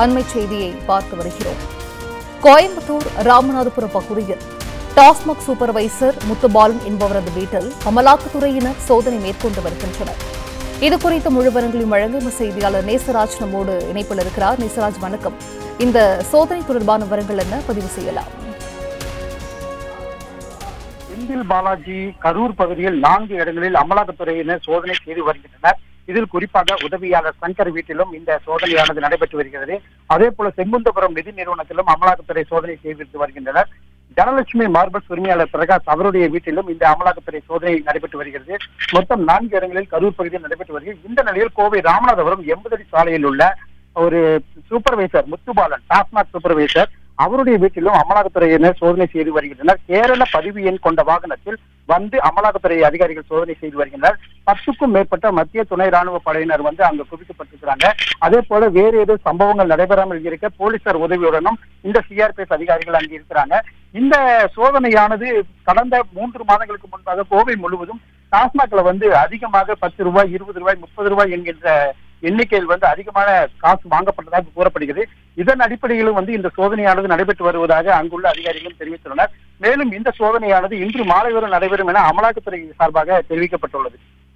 அண்மை செய்தியை பார்த்து வருகிறோம் கோயம்புத்தூர் ராமநாதபுரம் பகுதியில் டாஸ்மாக் சூப்பர்வைசர் முத்துபாலன் என்பவரது வீட்டில் அமலாக்கத்துறையினர் சோதனை மேற்கொண்டு வருகின்றனர் இது குறித்த முழு விவரங்களையும் வழங்க எமது செய்தியாளர் நேசராஜ் நம்மோடு இணைப்பில் இருக்கிறார் நேசராஜ் வணக்கம் இந்த சோதனை தொடர்பான விவரங்கள் என்ன பதிவு செய்யலாம் செந்தில் பாலாஜி கரூர் பகுதியில் நான்கு இடங்களில் அமலாக்கத்துறையினர் சோதனை செய்து வருகின்றனர் இதில் குறிப்பாக உதவியாளர் சங்கர் வீட்டிலும் இந்த சோதனையானது நடைபெற்று வருகிறது அதே போல செங்குந்தபுரம் நிதி நிறுவனத்திலும் அமலாக்கத்துறை சோதனை செய்து வருகின்றனர் தனலட்சுமி மார்பல்ஸ் உரிமையாளர் பிரகாஷ் அவருடைய வீட்டிலும் இந்த அமலாக்கத்துறை சோதனை நடைபெற்று வருகிறது மொத்தம் நான்கு இடங்களில் கரூர் பகுதியில் நடைபெற்று வருகிறது இந்த நிலையில் கோவை ராமநாதபுரம் எண்பது அடி சாலையில் உள்ள ஒரு சூப்பர்வைசர் முத்துபாலன் டாஸ்மாக் சூப்பர்வைசர் அவருடைய வீட்டிலும் அமலாக்கத்துறையினர் சோதனை செய்து வருகின்றனர் கேரள பதிவு எண் கொண்ட வாகனத்தில் வந்து அமலாக்கத்துறை அதிகாரிகள் சோதனை செய்து வருகின்றனர் பத்துக்கும் மேற்பட்ட மத்திய துணை ராணுவ படையினர் வந்து அங்கு குவிக்கப்பட்டிருக்கிறாங்க அதே போல வேறு ஏதோ சம்பவங்கள் நடைபெறாமல் இருக்க போலீசார் உதவியுடனும் இந்த சிஆர்பிஎஃப் அதிகாரிகள் அங்கு இருக்கிறாங்க இந்த சோதனையானது கடந்த மூன்று மாதங்களுக்கு முன்பாக கோவை முழுவதும் டாஸ்மாக்ல வந்து அதிகமாக பத்து ரூபாய் இருபது ரூபாய் முப்பது ரூபாய் என்கின்ற எண்ணிக்கையில் வந்து அதிகமான காசு வாங்கப்பட்டதாக கூறப்படுகிறது இதன் அடிப்படையிலும் வந்து இந்த சோதனையானது நடைபெற்று வருவதாக அங்குள்ள அதிகாரிகளும் தெரிவித்துள்ளனர் மேலும் இந்த சோதனையானது இன்று மாலை வரை நடைபெறும் என அமலாக்கத்துறை சார்பாக தெரிவிக்கப்பட்டுள்ளது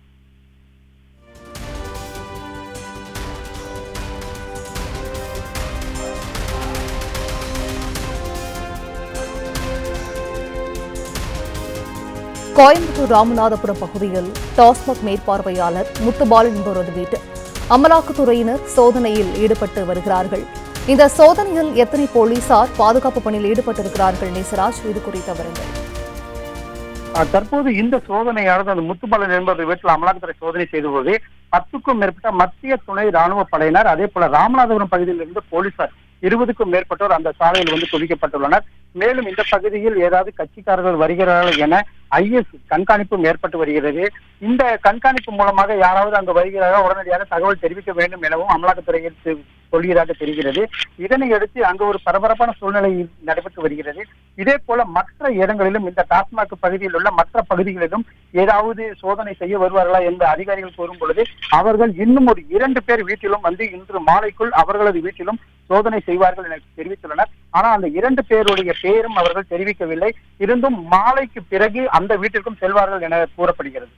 கோயம்புத்தூர் ராமநாதபுரம் பகுதியில் டாஸ்மாக் மேற்பார்வையாளர் முத்துபாலன் என்பவரது வீட்டில் அமலாக்கத்துறையினர் சோதனையில் ஈடுபட்டு வருகிறார்கள் இந்த சோதனையில் எத்தனை போலீசார் பாதுகாப்பு பணியில் ஈடுபட்டிருக்கிறார்கள் நேசராஜ் இது குறித்த விவரங்கள் அஹ் தற்போது இந்த சோதனையானது அந்த முத்துபாலன் என்பவர் வீட்டில் அமலாக்கத்துறை சோதனை செய்த போது பத்துக்கும் மேற்பட்ட மத்திய துணை ராணுவ படையினர் அதே போல ராமநாதபுரம் பகுதியில் இருந்து போலீசார் இருபதுக்கும் மேற்பட்டோர் அந்த சாலையில் வந்து குவிக்கப்பட்டுள்ளனர் மேலும் இந்த பகுதியில் ஏதாவது கட்சிக்காரர்கள் வருகிறார்கள் என ஐஎஸ் கண்காணிப்பும் ஏற்பட்டு வருகிறது இந்த கண்காணிப்பு மூலமாக யாராவது அங்கு வருகிறாரோ உடனடியாக தகவல் தெரிவிக்க வேண்டும் எனவும் அமலாக்கத்துறையில் தெ- சொல்கிறதாக தெரிகிறது இதனை அடுத்து அங்கு ஒரு பரபரப்பான சூழ்நிலை நடைபெற்று வருகிறது இதே போல மற்ற இடங்களிலும் இந்த டாஸ்மாக் பகுதியில் உள்ள மற்ற பகுதிகளிலும் ஏதாவது சோதனை செய்ய வருவார்களா என்று அதிகாரிகள் கூறும் பொழுது அவர்கள் இன்னும் ஒரு இரண்டு பேர் வீட்டிலும் வந்து இன்று மாலைக்குள் அவர்களது வீட்டிலும் சோதனை செய்வார்கள் என தெரிவித்துள்ளனர் ஆனால் அந்த இரண்டு பேருடைய பெயரும் அவர்கள் தெரிவிக்கவில்லை இருந்தும் மாலைக்கு பிறகு அந்த வீட்டிற்கும் செல்வார்கள் என கூறப்படுகிறது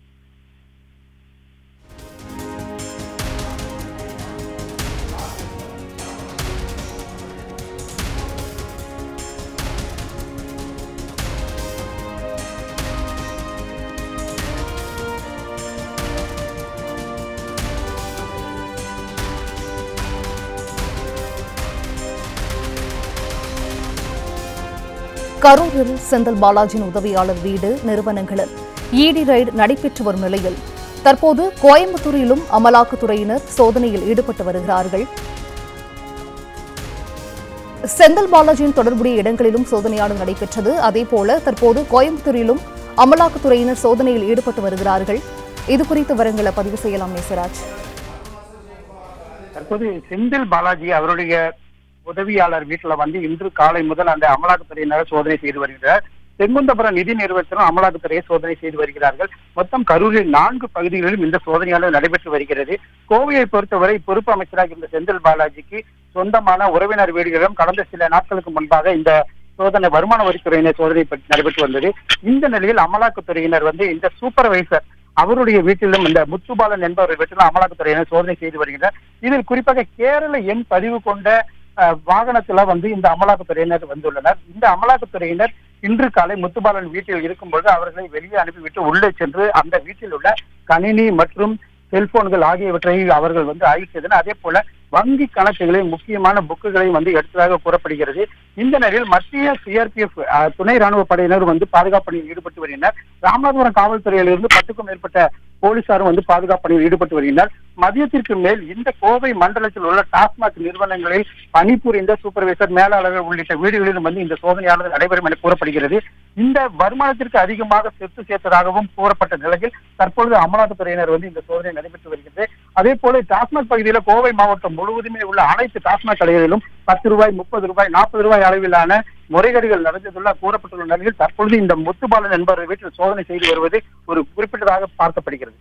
கரூரில் செந்தில் பாலாஜியின் உதவியாளர் வீடு நிறுவனங்களில் இடி ரைடு நடைபெற்று வரும் நிலையில் தற்போது கோயம்புத்தூரிலும் அமலாக்கத்துறையினர் சோதனையில் ஈடுபட்டு வருகிறார்கள் செந்தில் பாலாஜியின் தொடர்புடைய இடங்களிலும் சோதனையானது நடைபெற்றது அதேபோல தற்போது கோயம்புத்தூரிலும் அமலாக்கத்துறையினர் சோதனையில் ஈடுபட்டு வருகிறார்கள் இது குறித்த விவரங்களை பதிவு செய்யலாம் நேசராஜ் தற்போது செந்தில் பாலாஜி அவருடைய உதவியாளர் வீட்டுல வந்து இன்று காலை முதல் அந்த அமலாக்கத்துறையினர் சோதனை செய்து வருகிறார் செங்குந்தபுரம் நிதி நிறுவனத்திலும் அமலாக்கத்துறையை சோதனை செய்து வருகிறார்கள் மொத்தம் கரூரில் நான்கு பகுதிகளிலும் இந்த சோதனையானது நடைபெற்று வருகிறது கோவையை பொறுத்தவரை பொறுப்பு அமைச்சராக இருந்த செந்தில் பாலாஜிக்கு சொந்தமான உறவினர் வீடுகளிலும் கடந்த சில நாட்களுக்கு முன்பாக இந்த சோதனை வருமான வரித்துறையினர் சோதனை பற்றி நடைபெற்று வந்தது இந்த நிலையில் அமலாக்கத்துறையினர் வந்து இந்த சூப்பர்வைசர் அவருடைய வீட்டிலும் இந்த முத்துபாலன் என்பவர் வீட்டிலும் அமலாக்கத்துறையினர் சோதனை செய்து வருகின்றனர் இதில் குறிப்பாக கேரள எண் பதிவு கொண்ட அஹ், வாகனத்துல வந்து இந்த அமலாக்கத்துறையினர் வந்துள்ளனர் இந்த அமலாக்கத்துறையினர் இன்று காலை முத்துபாலன் வீட்டில் இருக்கும்போது அவர்களை வெளியே அனுப்பிவிட்டு உள்ளே சென்று அந்த வீட்டில் உள்ள கணினி மற்றும் செல்போன்கள் ஆகியவற்றை அவர்கள் வந்து ஆய்வு செய்தனர் அதே போல வங்கி கணக்குகளையும் முக்கியமான புக்குகளையும் வந்து எடுத்ததாக கூறப்படுகிறது இந்த நிலையில் மத்திய சிஆர்பிஎஃப் துணை ராணுவ படையினர் வந்து பாதுகாப்பு பணியில் ஈடுபட்டு வருகின்றனர் ராமநாதபுரம் காவல்துறையிலிருந்து பத்துக்கும் மேற்பட்ட போலீசாரும் வந்து பாதுகாப்பு பணியில் ஈடுபட்டு வருகின்றனர் மதியத்திற்கு மேல் இந்த கோவை மண்டலத்தில் உள்ள டாஸ்மாக் நிறுவனங்களில் பணிபுரிந்த சூப்பர்வைசர் மேலாளர்கள் உள்ளிட்ட வீடுகளிலும் வந்து இந்த சோதனையானது நடைபெறும் என கூறப்படுகிறது இந்த வருமானத்திற்கு அதிகமாக சொத்து சேர்த்ததாகவும் கூறப்பட்ட நிலையில் தற்பொழுது அமலாக்கத்துறையினர் வந்து இந்த சோதனை நடைபெற்று வருகிறது அதே போல டாஸ்மாக் பகுதியில் கோவை மாவட்டம் முழுவதுமே உள்ள அனைத்து டாஸ்மாக் கடைகளிலும் பத்து ரூபாய் முப்பது ரூபாய் நாற்பது ரூபாய் அளவிலான முறைகேடுகள் நடந்ததுள்ள கூறப்பட்டுள்ள நிலையில் தற்பொழுது இந்த முத்துபாலன் என்பவர் வீட்டில் சோதனை செய்து வருவது ஒரு குறிப்பிட்டதாக பார்க்கப்படுகிறது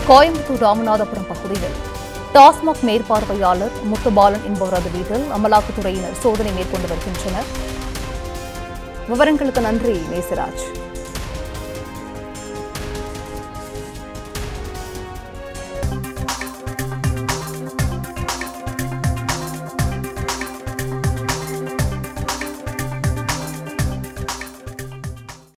கோயம்புத்தூர் ராமநாதபுரம் பகுதியில் டாஸ்மாக் மேற்பார்வையாளர் முத்துபாலன் என்பவரது வீட்டில் அமலாக்கத்துறையினர் சோதனை மேற்கொண்டு வருகின்றனர் விவரங்களுக்கு நன்றி நேசராஜ்